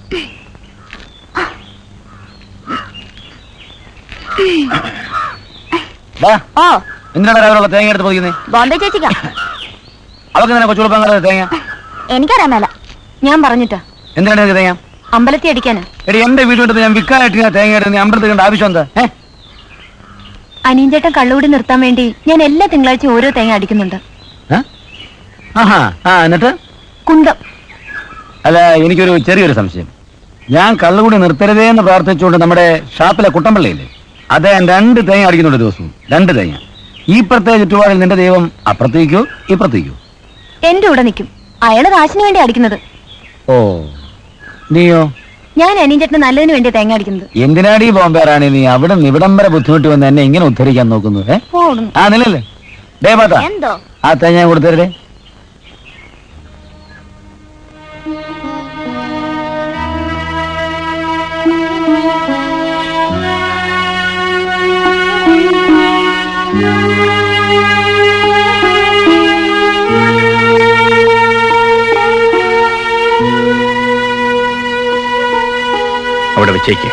ദാ, ഓ എന്തിനാണ് രാവിലെ തേങ്ങ എടുത്ത് പൊതിക്കുന്നേ ബോംബെ ചേച്ചിക്കാ അവർക്ക് തന്നെ കൊച്ചുളുപ്പങ്ങളെ തേങ്ങ എനിക്കറിയാൻ മേല ഞാൻ പറഞ്ഞിട്ടാ എന്തിനാണ് നിനക്ക് തേങ്ങ അമ്പലത്തി അടിക്കാനാ എടി എന്റെ വീട്ടിൽ ഞാൻ വിൽക്കാനായിട്ട് ഞാൻ തേങ്ങ എടുത്ത് നീ അമ്പലത്തിൽ കണ്ട ആവശ്യം എന്താ ഏ അനിയൻചേട്ടൻ കള്ളുകൂടി നിർത്താൻ വേണ്ടി ഞാൻ എല്ലാ തിങ്കളാഴ്ചയും ഓരോ തേങ്ങ അടിക്കുന്നുണ്ട് ഏ? ആഹാ ആ എന്നിട്ട് കുന്തം അല്ല എനിക്കൊരു ചെറിയൊരു സംശയം ഞാൻ കള്ളുകൂടി നിർത്തരുതേ എന്ന് പ്രാർത്ഥിച്ചുകൊണ്ട് നമ്മുടെ ഷാപ്പിലെ കുട്ടമ്പള്ളിയില്ലേ അദ്ദേഹം രണ്ട് തേങ്ങ അടിക്കുന്നുണ്ട് ദിവസവും രണ്ട് തേങ്ങ ഈ പ്രത്യേക ചുറ്റുപാടിൽ നിന്റെ ദൈവം അപ്പുറത്തേക്കോ ഇപ്പുറത്തേക്കോ എന്റെ കൂടെ നിൽക്കും അയാള് കാശിന് വേണ്ടി അടിക്കുന്നത് ഓ നീയോ ഞാൻ അനിയൻചേട്ടന് നല്ലതിന് വേണ്ടി തേങ്ങ അടിക്കുന്നത് എന്തിനാടി ബോംബേറാണി നീ അവിടെ നിവിടം വരെ ബുദ്ധിമുട്ട് വന്ന് എന്നെ ഇങ്ങനെ ഉദ്ധരിക്കാൻ നോക്കുന്നു ഏ പോടുന്നു ആ നിലല്ലേ ഡേ പാത്ത എന്തോ ആ തേങ്ങ ഞാൻ കൊടുത്തരേ അവിടെ വെച്ചേക്ക്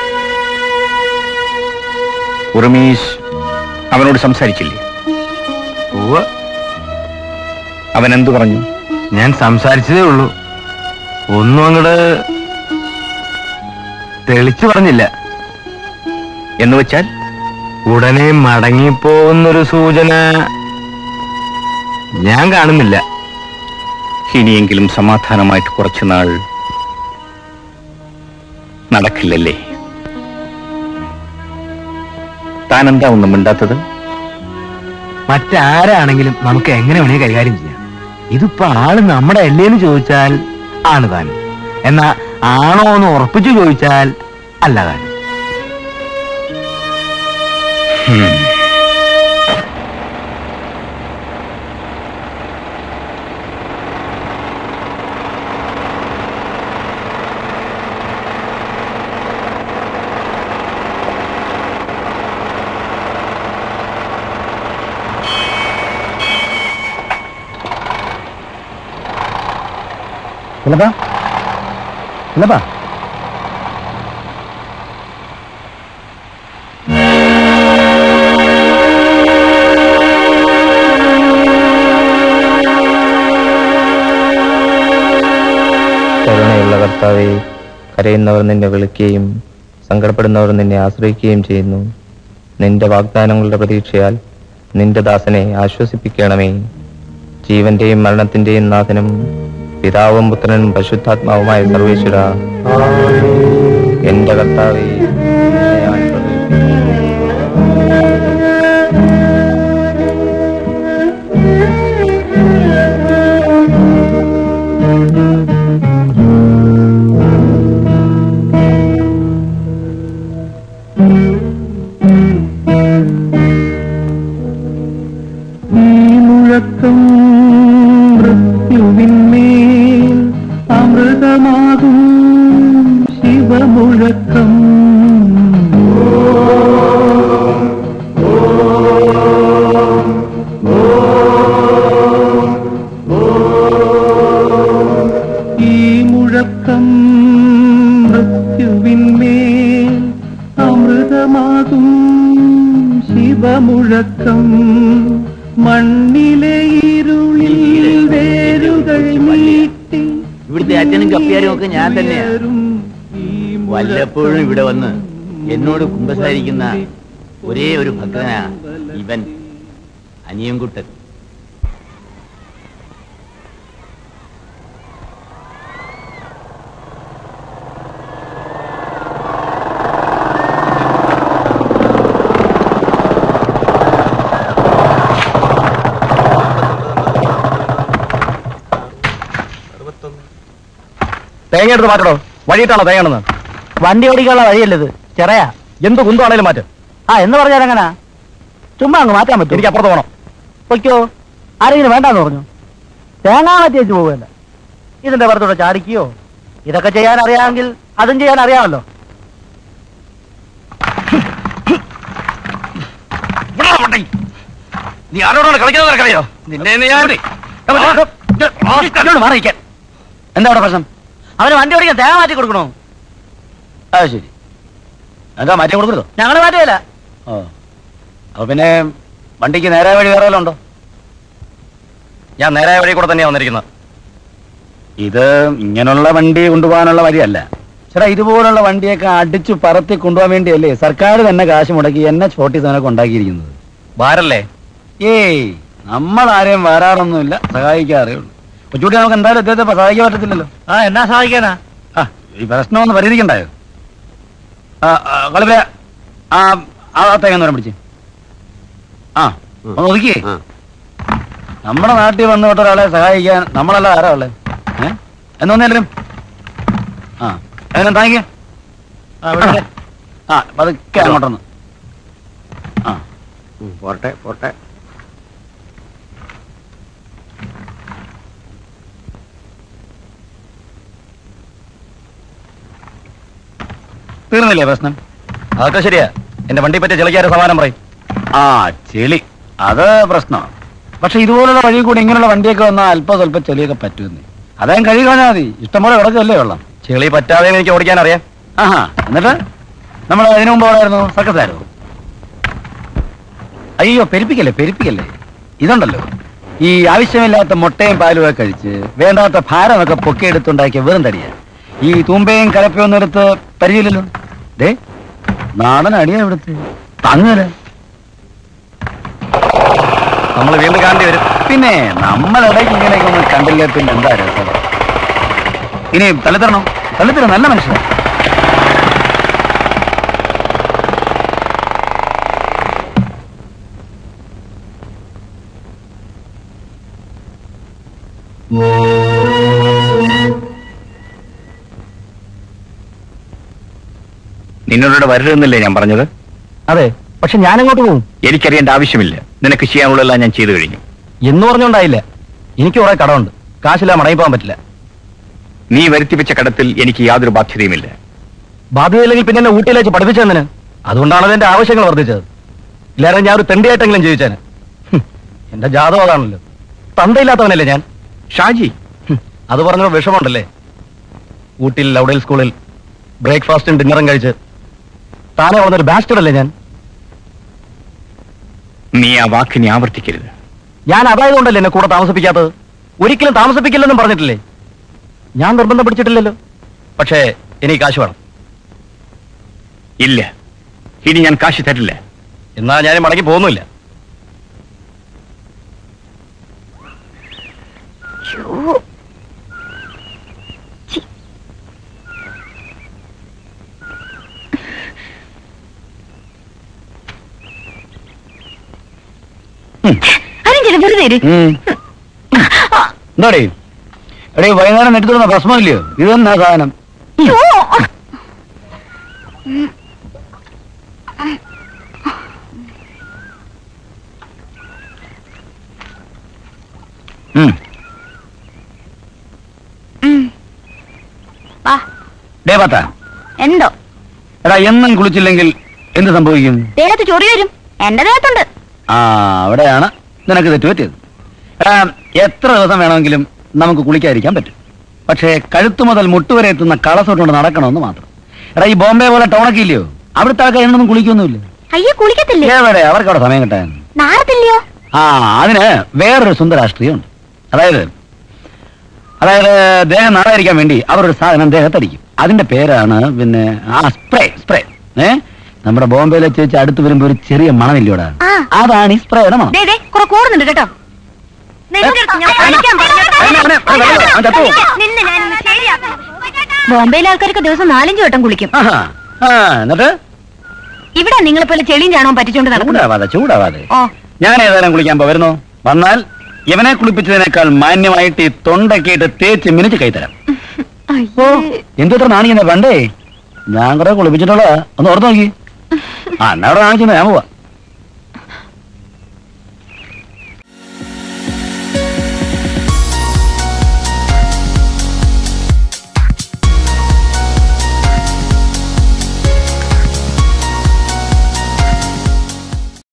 ഉറുമീഷ് അവനോട് സംസാരിച്ചില്ലേ അവൻ എന്തു പറഞ്ഞു ഞാൻ സംസാരിച്ചതേ ഉള്ളൂ ഒന്നും അങ്ങോട്ട് തെളിച്ചു പറഞ്ഞില്ല എന്ന് വെച്ചാൽ ഉടനെ മടങ്ങിപ്പോകുന്നൊരു സൂചന ഞാൻ കാണുന്നില്ല ഇനിയെങ്കിലും സമാധാനമായിട്ട് കുറച്ചുനാൾ നടക്കില്ലല്ലേ താൻ എന്താ ഒന്നും മിണ്ടാത്തത് മറ്റാരാണെങ്കിലും നമുക്ക് എങ്ങനെ വേണേ കൈകാര്യം ചെയ്യാം ഇതിപ്പോ ആള് നമ്മുടെ അല്ലേന്ന് ചോദിച്ചാൽ ആണ് താൻ എന്നാ ആണോ എന്ന് ഉറപ്പിച്ചു ചോദിച്ചാൽ അല്ല താൻ ഹും. ചിലപ്പാ ചിലപ്പാ കരുണയുള്ള കർത്താവെ കരയുന്നവർ നിന്നെ വിളിക്കുകയും സങ്കടപ്പെടുന്നവർ നിന്നെ ആശ്രയിക്കുകയും ചെയ്യുന്നു നിന്റെ വാഗ്ദാനങ്ങളുടെ പ്രതീക്ഷയാൽ നിന്റെ ദാസനെ ആശ്വസിപ്പിക്കണമേ ജീവന്റെയും മരണത്തിന്റെയും നാഥനും പിതാവും പുത്രനും പരിശുദ്ധാത്മാവുമായ സർവേശ്വര എന്റെ കർത്താവെ നിന്നെ ഞാൻ പ്രകീർത്തിക്കുന്നു. മുഴക്കം മൃത്യുവിന്മേൽ അമൃതമാകും ശിവമുഴക്കം ഈ മുഴക്കം മൃത്യുവിന്മേൽ അമൃതമാകും ശിവമുഴക്കം മണ്ണിലെ ഇരുളിൽ വേരുകൾ മീട്ടി ഇവിടുത്തെ അച്ഛനും കപ്പിയാരും ഒക്കെ ഞാൻ തന്നെയാ വല്ലപ്പോഴും ഇവിടെ വന്ന് എന്നോട് കുമ്പസാരിക്കുന്ന ഒരേ ഒരു ഭക്തനാ ഇവൻ അനിയൻകുട്ടൻ തേങ്ങ എടുത്ത് മാറ്റണോ വഴിയിട്ടാണോ തേങ്ങണെന്ന് വണ്ടി ഓടിക്കാനുള്ള വഴിയല്ലത് ചെറയാ എന്ത് കുന്തമാണേലും മാറ്റ് ആ എന്ന് പറഞ്ഞാൽ എങ്ങനാ ചുമ്മാ അങ്ങ് മാറ്റാൻ പറ്റും എനിക്ക് അപ്പുറത്ത് പോകണം പൊയ്ക്കോ ആരെങ്കിലും വേണ്ടാന്ന് പറഞ്ഞു തേങ്ങാ മാറ്റി പോവല്ല ഇതിന്റെ പുറത്തൂടെ ചാടിക്കുകയോ ഇതൊക്കെ ചെയ്യാൻ അറിയാമെങ്കിൽ അതും ചെയ്യാൻ അറിയാമല്ലോ നീ ആരോടാണ് കളിക്കുന്നത് നിനക്കറിയോ നിന്നെ ഇന്ന് ഞാൻ ഇങ്ങോട്ട് മാറിയിരിക്കാൻ എന്താ അവിടെ പ്രശ്നം അവന് വണ്ടി ഓടിക്കാൻ തേങ്ങ മാറ്റി കൊടുക്കണോ ആ ശരി എന്താ മാറ്റി കൊടുക്കരുതോ ഞങ്ങള് മാറ്റിയല്ല ഓ അപ്പൊ പിന്നെ വണ്ടിക്ക് നേരായ വഴി വേറെ വല്ലതും ഉണ്ടോ ഞാൻ നേരായ വഴി കൂടെ തന്നെയാ വന്നിരിക്കുന്നത് ഇത് ഇങ്ങനെയുള്ള വണ്ടി കൊണ്ടുപോകാനുള്ള വഴിയല്ല ചേട്ടാ ഇതുപോലുള്ള വണ്ടിയൊക്കെ അടിച്ചു പറത്തി കൊണ്ടുപോകാൻ വേണ്ടിയല്ലേ സർക്കാർ തന്നെ കാശ് മുടക്കി എന്നെ ചോട്ടി സാധനമൊക്കെ ഉണ്ടാക്കിയിരിക്കുന്നത് ഭാരല്ലേ ഏയ് നമ്മൾ ആരെയും വരാറൊന്നുമില്ല സഹായിക്കാറേ ഉള്ളൂ കൊച്ചുകൂട്ടി നമുക്ക് എന്തായാലും അദ്ദേഹത്തെ സഹായിക്കാൻ പറ്റത്തില്ലല്ലോ ആ എന്നാ സഹായിക്കാനാ ആ ഈ പ്രശ്നം ഒന്ന് പരിഹരിക്കണ്ടായോ ആ കളിപ്പ ആ ആ തേങ്ങ നേരം പിടിച്ച് ആ ഒന്ന് ഒതുക്കിയേ നമ്മുടെ നാട്ടിൽ വന്നുവിട്ട ഒരാളെ സഹായിക്കാൻ നമ്മളല്ല ആരാ ഉള്ളത് ഏ എന്നൊന്നേലും ആ എങ്ങനെ താങ്ക് ആ, വിളിച്ചേ. ആ പതുക്കെ അങ്ങോട്ടൊന്ന് ആ പോട്ടെ പോട്ടെ തീർന്നില്ലേ പ്രശ്നം അതൊക്കെ ശരിയാ എന്റെ വണ്ടി പറ്റി ചെളിക്കാരെ സമാനം പറയും ആ ചെളി അത് പ്രശ്നമാണ് പക്ഷെ ഇതുപോലുള്ള വഴി കൂടി ഇങ്ങനെയുള്ള വണ്ടിയൊക്കെ വന്നാൽ അല്പം സ്വല്പം ചെളിയൊക്കെ പറ്റുമെന്ന് അതേം കഴുകി കളഞ്ഞാൽ മതി ഇഷ്ടംപോലെ കിടക്കല്ലേ വെള്ളം ചെളി പറ്റാതെ എനിക്ക് ഓടിക്കാൻ അറിയാം ആഹാ എന്നിട്ട് നമ്മൾ അതിനു മുമ്പ് എവിടെയായിരുന്നു സർക്കസ് ആയിരുന്നു അയ്യോ പെരുപ്പിക്കല്ലേ പെരുപ്പിക്കല്ലേ ഇതുണ്ടല്ലോ ഈ ആവശ്യമില്ലാത്ത മുട്ടയും പാലും ഒക്കെ കഴിച്ച് വേണ്ടാത്ത ഭാരമൊക്കെ പൊക്കിയെടുത്തുണ്ടാക്കിയ വെറും തടിയാ ഈ തൂമ്പയും കലപ്പയും ഒന്നും എടുത്ത് പരിചയമില്ലല്ലോ ദേ നാടൻ അടിയാ ഇവിടുത്തെ തങ്ങല നമ്മൾ വീണ്ടും കാണേണ്ടി വരും പിന്നെ നമ്മളിടയ്ക്ക് ഇങ്ങനെയൊക്കെ ഒന്ന് കണ്ടില്ല പിന്നെ എന്താ രസം ഇനി തള്ളിത്തരണോ തള്ളിത്തരം നല്ല മനുഷ്യനാ നിന്നോട് വരരുതെന്നല്ലേ ഞാൻ പറഞ്ഞത് അതെ പക്ഷെ ഞാൻ അങ്ങോട്ട് പോകും എനിക്കറിയേണ്ട ആവശ്യമില്ല നിനക്ക് ചെയ്യാനുള്ളതെല്ലാം ഞാൻ ചെയ്തു കഴിഞ്ഞു എന്ന് പറഞ്ഞുണ്ടായില്ല എനിക്ക് കുറെ കടമുണ്ട് കാശില്ല മടങ്ങി പോകാൻ പറ്റില്ല നീ വരുത്തിവെച്ച കടത്തിൽ എനിക്ക് യാതൊരു ബാധ്യതയുമില്ല ബാധ്യതയില്ലെങ്കിൽ പിന്നെ എന്നെ ഊട്ടിയിൽ വെച്ച് പഠിപ്പിച്ചെന്നിന് അതുകൊണ്ടാണ് എന്റെ ആവശ്യങ്ങൾ വർദ്ധിച്ചത് ഇല്ലാതെ ഞാൻ ഒരു തെണ്ടിയായിട്ടെങ്കിലും ജീവിച്ചേനെ ഹും, എന്റെ ജാതകം അതാണല്ലോ തന്തയില്ലാത്തവനല്ലേ ഞാൻ ഷാജി ഹും, അത് പറഞ്ഞ വിഷമമുണ്ടല്ലേ ഊട്ടിയിൽ ലൗഡൽ സ്കൂളിൽ ബ്രേക്ക്ഫാസ്റ്റും ഡിന്നറും കഴിച്ച് താനെ വന്നൊരു ബാസ്റ്റഡ് അല്ലേ ഞാൻ നീ ആ വാക്കിനെ ആവർത്തിക്കരുത് ഞാൻ അതായതുകൊണ്ടല്ലേ എന്നെ കൂടെ താമസിപ്പിക്കാത്തത് ഒരിക്കലും താമസിപ്പിക്കില്ലെന്നും പറഞ്ഞിട്ടില്ലേ ഞാൻ നിർബന്ധം പിടിച്ചിട്ടില്ലല്ലോ പക്ഷേ എനിക്ക് കാശ് വേണം ഇല്ല ഇനി ഞാൻ കാശി തരില്ല എന്നാ ഞാൻ മടങ്ങി പോകുന്നില്ല അരിഞ്ചേട്ടാ വെറുതെ ഇരി. എന്താടേ എടേ വൈകുന്നേരം നെട്ടിത്തുന്ന ഭസ്മമില്ലയോ ഇതെന്നാ സാധനം യ്യോ. ഉം. ഉം. വാ ഡേ പത്ത എന്തോ എടാ എന്നും കുളിച്ചില്ലെങ്കിൽ എന്ത് സംഭവിക്കും ദേഹത്ത് ചൊറി വരും എന്റെ ദേഹത്തുണ്ട് ആ അവിടെയാണ് നിനക്ക് തെറ്റ് പറ്റിയത് എടാ എത്ര ദിവസം വേണമെങ്കിലും നമുക്ക് കുളിക്കാതിരിക്കാൻ പറ്റും പക്ഷേ കഴുത്തു മുതൽ മുട്ടുവരെ എത്തുന്ന കളസോട്ടുകൊണ്ട് നടക്കണമെന്ന് മാത്രം എടാ ഈ ബോംബെ പോലെ ടൗണൊക്കെ ഇല്ലയോ അവിടുത്തെ ആൾക്കാർ എന്നൊന്നും കുളിക്കൊന്നുമില്ല അയ്യേ കുളിക്കത്തില്ലേ എവിടെ അവർക്ക് അവിടെ സമയം കിട്ടാൻ നാളത്തില്ലയോ ആ അതിന് വേറൊരു സുന്ദരാഷ്ട്രീയമുണ്ട് അതായത് അതായത് ദേഹം നാളായിരിക്കാൻ വേണ്ടി അവരൊരു സാധനം ദേഹത്തടിക്കും അതിന്റെ പേരാണ് പിന്നെ ആ സ്പ്രേ സ്പ്രേ ഏ നമ്മുടെ ബോംബെയിലെ ചേച്ചി അടുത്ത് വരുമ്പോ ഒരു ചെറിയ മണമില്ലോടാ ആ. അതാണ് ഈ സ്പ്രേയുടെ മണം ദേ ദേ കുറെ കൂടുന്നുണ്ട് കേട്ടോ നിന്റെ അടുത്ത് ഞാൻ കളിക്കാൻ പറഞ്ഞതാ. അവനെ, അവനെ, അവനെ, അവനെ, അവൻ ചത്തു പോകും. നിന്നെ ഞാനൊന്ന് ശരിയാക്കാം. ബോംബെയിലെ ആൾക്കാർക്ക് ദിവസം നാലഞ്ചു വട്ടം കുളിക്കും ആഹാ. ആ എന്നിട്ട് ഇവിടെ നിങ്ങളെ പോലെ ചെളിയും ചാണവും പറ്റിച്ചോണ്ട് നടക്കുന്നു ചൂടാവാതെ ചൂടാവാതെ ഓ ഞാൻ ഏതായാലും കുളിക്കാൻ വരുന്നു വന്നാൽ ഇവനെ കുളിപ്പിച്ചതിനേക്കാൾ മാന്യമായിട്ട് ഈ തൊണ്ടൊക്കെ ഇട്ട് തേച്ച് മിനിച്ച് കൈത്തരാം ഓ എന്തുത്ര നാണിക്കുന്ന പണ്ടേ ഞാൻ കുറെ കുളിപ്പിച്ചിട്ടുള്ള ഒന്ന് ഓർത്ത് നോക്കി ആ എന്നാ അവിടെ കാണിച്ചു ഞാൻ പോവാ